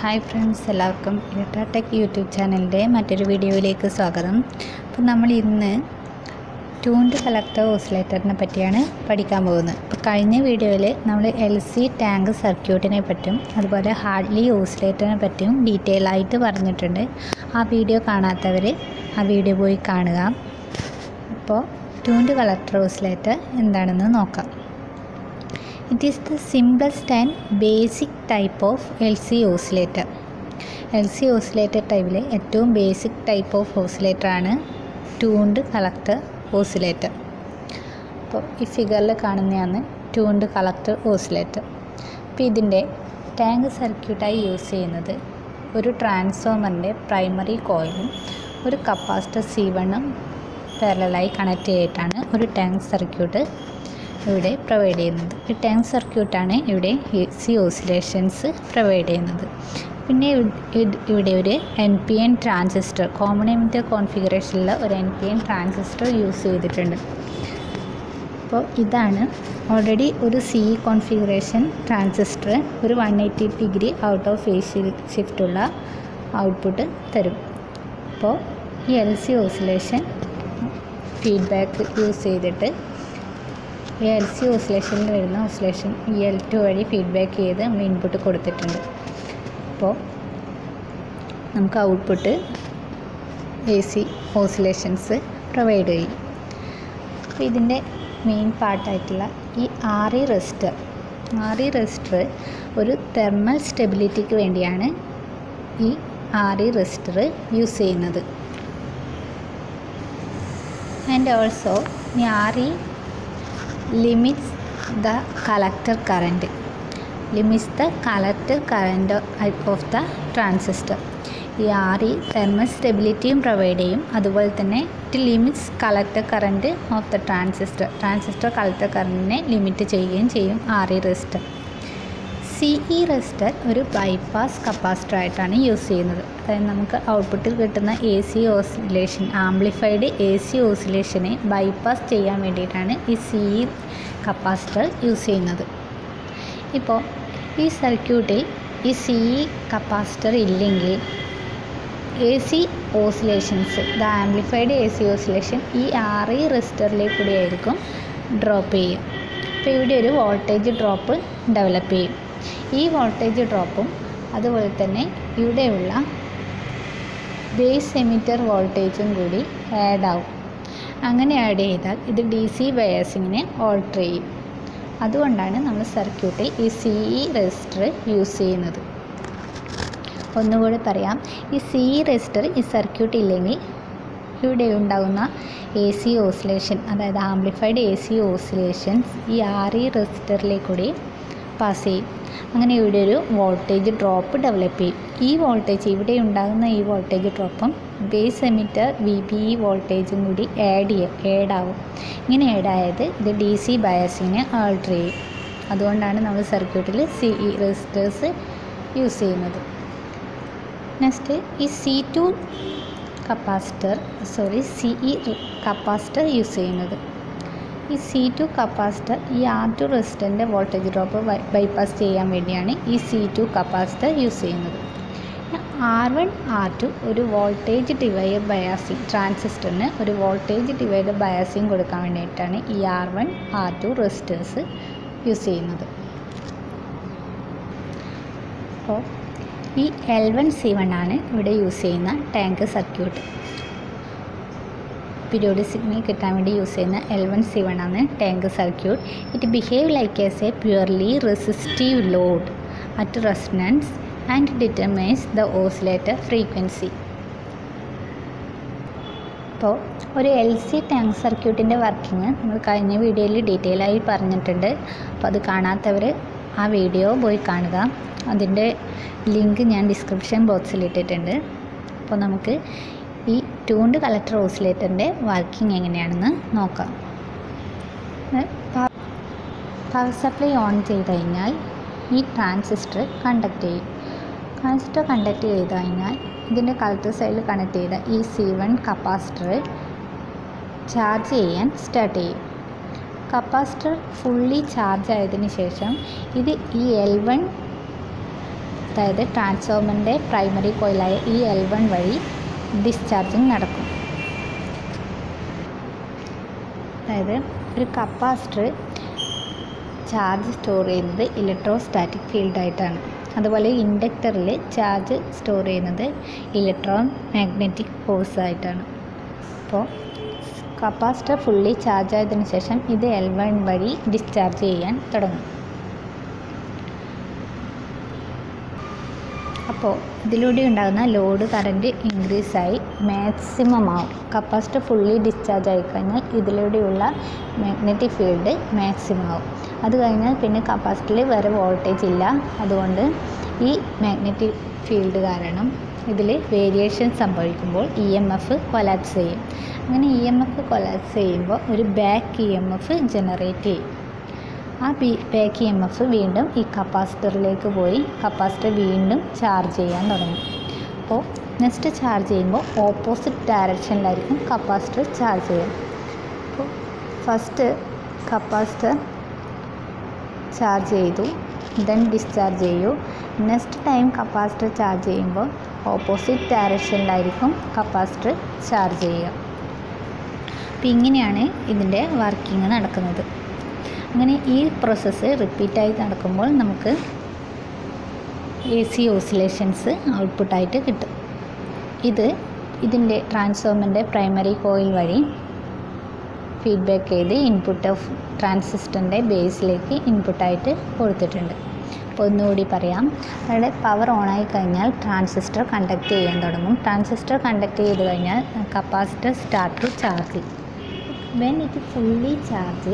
hi friends എല്ലാവർക്കും ഇരട്ട tech YouTube ചാനലിൻ്റെ മറ്റൊരു വീഡിയോയിലേക്ക് സ്വാഗതം അപ്പോൾ നമ്മൾ ഇന്ന് ട്യൂൺഡ് കളക്ടർ ഓസിലേറ്ററിനെ പറ്റിയാണ് പഠിക്കാൻ പോകുന്നത് അപ്പോൾ കഴിഞ്ഞ വീഡിയോയിൽ നമ്മൾ എൽ സി ടാങ്ക് സർക്യൂട്ടിനെ പറ്റിയും അതുപോലെ ഹാർഡ്ലി ഓസിലേറ്ററിനെ പറ്റിയും ഡീറ്റെയിൽ ആയിട്ട് പറഞ്ഞിട്ടുണ്ട് ആ വീഡിയോ കാണാത്തവർ ആ വീഡിയോ പോയി കാണുക അപ്പോൾ ട്യൂൺഡ് കളക്ടർ ഓസിലേറ്റർ എന്താണെന്ന് നോക്കാം it is the simplest and basic type of L C oscillator L C oscillator ടൈപ്പിലെ ഏറ്റവും ബേസിക് ടൈപ്പ് ഓഫ് ഓസിലേറ്റർ ആണ് ട്യൂൺഡ് കളക്ടർ ഓസിലേറ്റർ അപ്പോൾ ഈ ഫിഗറിൽ കാണുന്നതാണ് ട്യൂൺഡ് കളക്ടർ ഓസിലേറ്റർ അപ്പോൾ ഇതിൻ്റെ ടാങ്ക് സർക്യൂട്ടായി യൂസ് ചെയ്യുന്നത് ഒരു ട്രാൻസ്ഫോമറിൻ്റെ പ്രൈമറി കോയിലും ഒരു കപ്പാസിറ്റർ സി വണ്ണും പാരലായി കണക്ട് ചെയ്തിട്ടാണ് ഒരു ടാങ്ക് സർക്യൂട്ട് ഇവിടെ പ്രൊവൈഡ് ചെയ്യുന്നത് ഈ ടാങ്ക് സർക്യൂട്ടാണ് ഇവിടെ എ സി ഓസിലേഷൻസ് പ്രൊവൈഡ് ചെയ്യുന്നത് പിന്നെ ഇവിടെ ഒരു N P N transistor common emitter കോൺഫിഗറേഷനിലുള്ള ഒരു N P N transistor use ചെയ്തിട്ടുണ്ട് അപ്പോൾ ഇതാണ് ഓൾറെഡി ഒരു സി കോൺഫിഗറേഷൻ ട്രാൻസിസ്റ്റർ ഒരു one eighty degree out of phase ഷിഫ്റ്റുള്ള ഔട്ട്പുട്ട് തരും അപ്പോൾ ഈ L C oscillation feedback use ചെയ്തിട്ട് ഈ എൽ സി ഓസിലേഷനിൽ വരുന്ന ഓസിലേഷൻ ഈ എൽ ടു വഴി ഫീഡ്ബാക്ക് ചെയ്ത് നമ്മൾ ഇൻപുട്ട് കൊടുത്തിട്ടുണ്ട് അപ്പോൾ നമുക്ക് output A C oscillations provide ചെയ്യും അപ്പോൾ ഇതിൻ്റെ മെയിൻ പാർട്ടായിട്ടുള്ള ഈ R E resistor R E resistor ഒരു തെർമൽ സ്റ്റെബിലിറ്റിക്ക് വേണ്ടിയാണ് ഈ ആർ ഇ റെസിസ്റ്റർ യൂസ് ചെയ്യുന്നത് ആൻഡ് ഓൾസോ ഈ R E limits the collector current limits the collector current of the transistor ഈ ആർ ഇ തെർമൽ സ്റ്റെബിലിറ്റിയും പ്രൊവൈഡ് ചെയ്യും അതുപോലെ തന്നെ it limits collector current of the transistor transistor collector കറൻറ്റിനെ limit ചെയ്യുകയും ചെയ്യും R E resistor C E resistor ഒരു bypass capacitor ആയിട്ടാണ് യൂസ് ചെയ്യുന്നത് അതായത് നമുക്ക് ഔട്ട്പുട്ടിൽ കിട്ടുന്ന A C oscillation amplified A C ഓസിലേഷനെ ബൈപ്പാസ് ചെയ്യാൻ വേണ്ടിയിട്ടാണ് ഈ സി ഇ കപ്പാസിറ്റർ യൂസ് ചെയ്യുന്നത് ഇപ്പോൾ ഈ സർക്യൂട്ടിൽ ഈ സി ഇ കപ്പാസിറ്റർ ഇല്ലെങ്കിൽ A C oscillations the amplified A C oscillation ഈ ആർ ഇ റെസിസ്റ്ററിലേക്ക് കൂടി ആയിരിക്കും ഡ്രോപ്പ് ചെയ്യും അപ്പോൾ ഇവിടെ ഒരു വോൾട്ടേജ് ഡ്രോപ്പ് ഡെവലപ്പ് ചെയ്യും ഈ വോൾട്ടേജ് ഡ്രോപ്പും അതുപോലെ തന്നെ ഇവിടെയുള്ള ബേസ് എമിറ്റർ വോൾട്ടേജും കൂടി ആഡ് ആവും അങ്ങനെ ആഡ് ചെയ്താൽ ഇത് ഡി സി ബയാസിങ്ങിനെ ഓൾട്ടർ ചെയ്യും അതുകൊണ്ടാണ് നമ്മൾ സർക്യൂട്ടിൽ ഈ സി ഇ റെസിസ്റ്റർ യൂസ് ചെയ്യുന്നത് ഒന്നുകൂടി പറയാം ഈ സി ഇ റെസിസ്റ്റർ ഈ സർക്യൂട്ട് ഇല്ലെങ്കിൽ ഇവിടെ ഉണ്ടാകുന്ന എ സി ഓസിലേഷൻ അതായത് ആംപ്ലിഫൈഡ് എ സി ഓസിലേഷൻസ് ഈ ആർ ഇ റെസിസ്റ്ററിലേക്ക് കൂടി പാസ് ചെയ്യും അങ്ങനെ ഇവിടെ ഒരു വോൾട്ടേജ് ഡ്രോപ്പ് ഡെവലപ്പ് ചെയ്യും ഈ വോൾട്ടേജ് ഇവിടെ ഉണ്ടാകുന്ന ഈ വോൾട്ടേജ് ഡ്രോപ്പും base emitter V B E വോൾട്ടേജും കൂടി ആഡ് ചെയ്യും ആഡ് ആവും ഇങ്ങനെ ആഡ് ആയത് ഇത് ഡി സി ബയാസിനെ ആൾട്ടർ ചെയ്യും അതുകൊണ്ടാണ് നമ്മൾ circuit C E resistors use ചെയ്യുന്നത് നെക്സ്റ്റ് ഈ C two capacitor sorry C E capacitor use ചെയ്യുന്നത് ഈ സി ടു കപ്പാസിറ്റർ ഈ ആർ ടു റെസിസ്റ്ററിൻ്റെ വോൾട്ടേജ് ഡ്രോപ്പ് ബൈപ്പാസ് ചെയ്യാൻ വേണ്ടിയാണ് ഈ സി ടു കപ്പാസിറ്റർ യൂസ് ചെയ്യുന്നത് ആർ വൺ ആർ ടു ഒരു വോൾട്ടേജ് ഡിവൈഡർ ബയാസിങ് ട്രാൻസിസ്റ്ററിന് ഒരു വോൾട്ടേജ് ഡിവൈഡർ ബയാസിങ് കൊടുക്കാൻ വേണ്ടിയിട്ടാണ് ഈ R one R two resistors use ചെയ്യുന്നത് അപ്പോൾ ഈ എൽ വൺ സി വൺ ആണ് ഇവിടെ യൂസ് ചെയ്യുന്ന ടാങ്ക് സർക്യൂട്ട് പീരിയോഡിക് സിഗ്നൽ കിട്ടാൻ വേണ്ടി യൂസ് ചെയ്യുന്ന എൽ വൺ സി വൺ ആണ് tank circuit it behave like as a purely resistive load at resonance and determines the oscillator frequency അപ്പോൾ ഒരു L C tank സർക്യൂട്ടിൻ്റെ വർക്കിംഗ് നമ്മൾ കഴിഞ്ഞ വീഡിയോയിൽ ഡീറ്റെയിൽ ആയി പറഞ്ഞിട്ടുണ്ട് അപ്പോൾ അത് കാണാത്തവർ ആ വീഡിയോ പോയി കാണുക അതിൻ്റെ ലിങ്ക് ഞാൻ ഡിസ്ക്രിപ്ഷൻ ബോക്സിൽ ഇട്ടിട്ടുണ്ട് അപ്പോൾ നമുക്ക് ഈ ട്യൂൺഡ് കളക്ടർ ഓസിലേറ്ററിൻ്റെ വർക്കിംഗ് എങ്ങനെയാണെന്ന് നോക്കാം പവർ സപ്ലൈ ഓൺ ചെയ്ത് കഴിഞ്ഞാൽ ഈ ട്രാൻസിസ്റ്റർ കണ്ടക്ട് ചെയ്യും ട്രാൻസിസ്റ്റർ കണ്ടക്ട് ചെയ്ത് കഴിഞ്ഞാൽ ഇതിൻ്റെ കളക്ടർ സൈഡിൽ കണക്ട് ചെയ്ത ഈ സി വൺ കപ്പാസിറ്റർ ചാർജ് ചെയ്യാൻ സ്റ്റാർട്ട് ചെയ്യും കപ്പാസിറ്റർ ഫുള്ളി ചാർജ് ആയതിനു ശേഷം ഇത് ഈ എൽ വൺ അതായത് ട്രാൻസ്ഫോമറിൻ്റെ പ്രൈമറി കോയിലായ ഈ എൽ വൺ വഴി ഡിസ്ചാർജിങ് നടക്കും അതായത് ഒരു കപ്പാസിറ്റർ ചാർജ് സ്റ്റോർ ചെയ്യുന്നത് ഇലക്ട്രോസ്റ്റാറ്റിക് ഫീൽഡായിട്ടാണ് അതുപോലെ ഇൻഡക്ടറിൽ ചാർജ് സ്റ്റോർ ചെയ്യുന്നത് ഇലക്ട്രോൺ മാഗ്നറ്റിക് ഫോഴ്സ് ആയിട്ടാണ് അപ്പോൾ കപ്പാസിറ്റർ ഫുള്ളി ചാർജ് ആയതിനു ശേഷം ഇത് എൽ വൺ വഴി ഡിസ്ചാർജ് ചെയ്യാൻ തുടങ്ങും അപ്പോൾ ഇതിലൂടെ ഉണ്ടാകുന്ന ലോഡ് കറൻറ്റ് ഇൻക്രീസ് ആയി മാക്സിമം ആവും കപ്പാസിറ്റർ ഫുള്ളി ഡിസ്ചാർജ് ആയി കഴിഞ്ഞാൽ ഇതിലൂടെയുള്ള മാഗ്നറ്റിക് ഫീൽഡ് മാക്സിമം ആവും അത് കഴിഞ്ഞാൽ പിന്നെ കപ്പാസിറ്ററിൽ വേറെ വോൾട്ടേജ് ഇല്ല അതുകൊണ്ട് ഈ മാഗ്നറ്റിക് ഫീൽഡ് കാരണം ഇതിൽ വേരിയേഷൻ സംഭവിക്കുമ്പോൾ ഇ എം എഫ് കൊലാപ്സ് ചെയ്യും അങ്ങനെ ഇ എം എഫ് കൊലാപ്സ് ചെയ്യുമ്പോൾ ഒരു back E M F generate ചെയ്യും ആ B back E M F വീണ്ടും ഈ കപ്പാസിറ്ററിലേക്ക് പോയി കപ്പാസിറ്റർ വീണ്ടും ചാർജ് ചെയ്യാൻ തുടങ്ങും അപ്പോൾ നെക്സ്റ്റ് ചാർജ് ചെയ്യുമ്പോൾ ഓപ്പോസിറ്റ് ഡയറക്ഷനിലായിരിക്കും കപ്പാസിറ്റർ ചാർജ് ചെയ്യുക അപ്പോൾ ഫസ്റ്റ് കപ്പാസിറ്റർ ചാർജ് ചെയ്തു ദെൻ ഡിസ്ചാർജ് ചെയ്യൂ നെക്സ്റ്റ് ടൈം കപ്പാസിറ്റർ ചാർജ് ചെയ്യുമ്പോൾ ഓപ്പോസിറ്റ് ഡയറക്ഷനിലായിരിക്കും കപ്പാസിറ്റർ ചാർജ് ചെയ്യുക അപ്പോൾ ഇങ്ങനെയാണ് ഇതിൻ്റെ വർക്കിംഗ് നടക്കുന്നത് അങ്ങനെ ഈ പ്രോസസ്സ് റിപ്പീറ്റായി നടക്കുമ്പോൾ നമുക്ക് എ സി ഓസിലേഷൻസ് ഔട്ട്പുട്ടായിട്ട് കിട്ടും ഇത് ഇതിൻ്റെ ട്രാൻസ്ഫോമറിൻ്റെ പ്രൈമറി കോയിൽ വഴി ഫീഡ്ബാക്ക് ചെയ്ത് ഇൻപുട്ട് ഓഫ് ട്രാൻസിസ്റ്ററിൻ്റെ ബേസിലേക്ക് ഇൻപുട്ടായിട്ട് കൊടുത്തിട്ടുണ്ട് അപ്പോൾ ഒന്നുകൂടി പറയാം അവിടെ പവർ ഓണായി കഴിഞ്ഞാൽ ട്രാൻസിസ്റ്റർ കണ്ടക്ട് ചെയ്യാൻ തുടങ്ങും ട്രാൻസിസ്റ്റർ കണ്ടക്ട് ചെയ്ത് കഴിഞ്ഞാൽ capacitor start to charge when it fully charge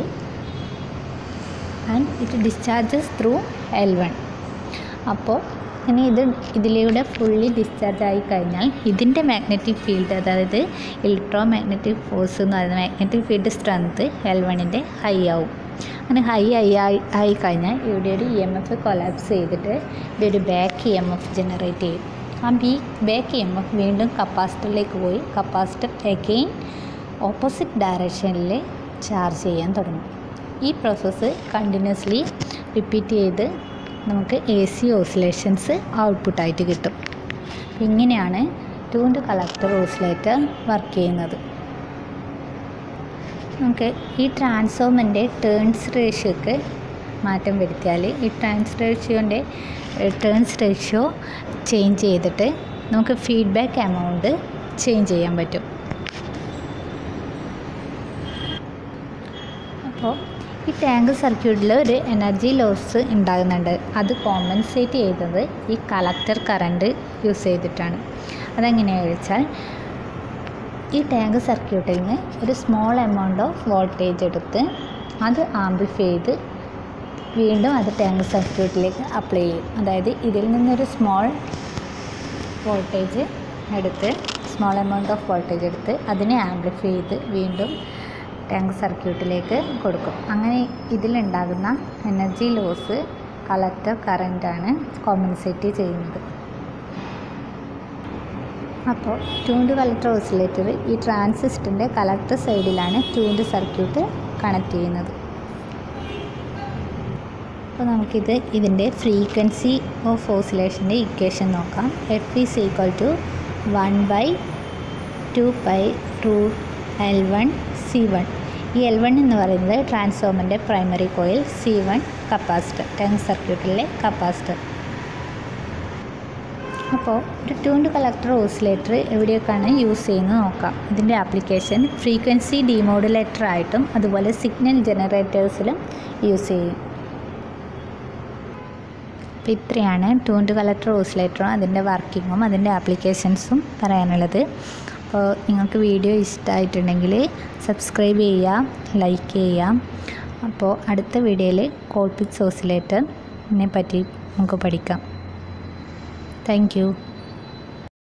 and it discharges through L one അപ്പോൾ ഇനി ഇത് ഇതിലൂടെ ഫുള്ളി ഡിസ്ചാർജ് ആയി കഴിഞ്ഞാൽ ഇതിൻ്റെ മാഗ്നറ്റിക് ഫീൽഡ് അതായത് ഇലക്ട്രോ മാഗ്നറ്റിക് ഫോഴ്സ് എന്ന് പറയുന്ന മാഗ്നറ്റിക് ഫീൽഡ് സ്ട്രെങ്ത് എൽ വണ്ണിൻ്റെ ഹൈ ആവും അങ്ങനെ ഹൈ ആയി ആയി ആയി കഴിഞ്ഞാൽ ഇവിടെ ഒരു ഇ എം എഫ് കൊലാപ്സ് ചെയ്തിട്ട് ഇവിടെ ഒരു back E M F generate ചെയ്യും ആ B back E M F വീണ്ടും കപ്പാസിറ്ററിലേക്ക് പോയി കപ്പാസിറ്റർ അഗെയിൻ ഓപ്പോസിറ്റ് ഡയറക്ഷനിൽ ചാർജ് ചെയ്യാൻ തുടങ്ങും ഈ പ്രോസസ്സ് കണ്ടിന്യൂസ്ലി റിപ്പീറ്റ് ചെയ്ത് നമുക്ക് എ സി ഓസിലേഷൻസ് ഔട്ട്പുട്ടായിട്ട് കിട്ടും ഇങ്ങനെയാണ് ട്യൂൺഡ് കളക്ടർ ഓസിലേറ്റർ വർക്ക് ചെയ്യുന്നത് നമുക്ക് ഈ ട്രാൻസ്ഫോമറിൻ്റെ ടേൺസ് റേഷ്യോക്ക് മാറ്റം വരുത്തിയാൽ ഈ ട്രാൻസ് റേഷ്യോൻ്റെ ടേൺസ് റേഷ്യോ ചേഞ്ച് ചെയ്തിട്ട് നമുക്ക് ഫീഡ്ബാക്ക് എമൗണ്ട് ചേഞ്ച് ചെയ്യാൻ പറ്റും അപ്പോൾ ഈ ടാങ്ക് സർക്യൂട്ടിൽ ഒരു എനർജി ലോസ് ഉണ്ടാകുന്നുണ്ട് അത് കോമ്പൻസേറ്റ് ചെയ്തത് ഈ കളക്ടർ കറണ്ട് യൂസ് ചെയ്തിട്ടാണ് അതെങ്ങനെയാണെന്ന് വെച്ചാൽ ഈ ടാങ്ക് സർക്യൂട്ടിൽ നിന്ന് ഒരു സ്മോൾ എമൗണ്ട് ഓഫ് വോൾട്ടേജ് എടുത്ത് അത് ആംപ്ലിഫൈ ചെയ്ത് വീണ്ടും അത് ടാങ്ക് സർക്യൂട്ടിലേക്ക് അപ്ലൈ ചെയ്യും അതായത് ഇതിൽ നിന്നൊരു സ്മോൾ വോൾട്ടേജ് എടുത്ത് സ്മോൾ എമൗണ്ട് ഓഫ് വോൾട്ടേജ് എടുത്ത് അതിനെ ആംപ്ലിഫൈ ചെയ്ത് വീണ്ടും ടാങ്ക് സർക്യൂട്ടിലേക്ക് കൊടുക്കും അങ്ങനെ ഇതിലുണ്ടാകുന്ന എനർജി ലോസ് കളക്ടർ കറൻറ്റാണ് കോമ്പൻസേറ്റ് ചെയ്യുന്നത് അപ്പോൾ ട്യൂൺഡ് കളക്ടർ ഓസിലേറ്റർ ഈ ട്രാൻസിസ്റ്ററിൻ്റെ കളക്ടർ സൈഡിലാണ് ട്യൂൺഡ് സർക്യൂട്ട് കണക്ട് ചെയ്യുന്നത് അപ്പോൾ നമുക്കിത് ഇതിൻ്റെ ഫ്രീക്വൻസി ഓഫ് ഓസിലേഷൻ്റെ ഇക്വേഷൻ നോക്കാം F is equal to one by two pi root L one C one ഈ എൽ വൺ എന്ന് പറയുന്നത് ട്രാൻസ്ഫോമറിൻ്റെ primary coil C one capacitor tank സർക്യൂട്ടിലെ കപ്പാസിറ്റർ അപ്പോൾ ഒരു ട്യൂൺഡ് കളക്ടർ ഓസിലേറ്റർ എവിടെയൊക്കെയാണ് യൂസ് ചെയ്യുന്നത് നോക്കാം ഇതിൻ്റെ ആപ്ലിക്കേഷൻ ഫ്രീക്വൻസി ഡിമോഡുലേറ്റർ ആയിട്ടും അതുപോലെ സിഗ്നൽ ജനറേറ്റേഴ്സിലും യൂസ് ചെയ്യും അപ്പോൾ ഇത്രയാണ് ട്യൂൺഡ് കളക്ടർ ഓസിലേറ്ററും അതിൻ്റെ വർക്കിങ്ങും അതിൻ്റെ ആപ്ലിക്കേഷൻസും പറയാനുള്ളത് അപ്പോൾ നിങ്ങൾക്ക് വീഡിയോ ഇഷ്ടമായിട്ടുണ്ടെങ്കിൽ സബ്സ്ക്രൈബ് ചെയ്യുക ലൈക്ക് ചെയ്യുക അപ്പോൾ അടുത്ത വീഡിയോയിൽ കോൾപിക്സ് ഓസിലേറ്ററിനെ പറ്റി നമുക്ക് പഠിക്കാം താങ്ക് യു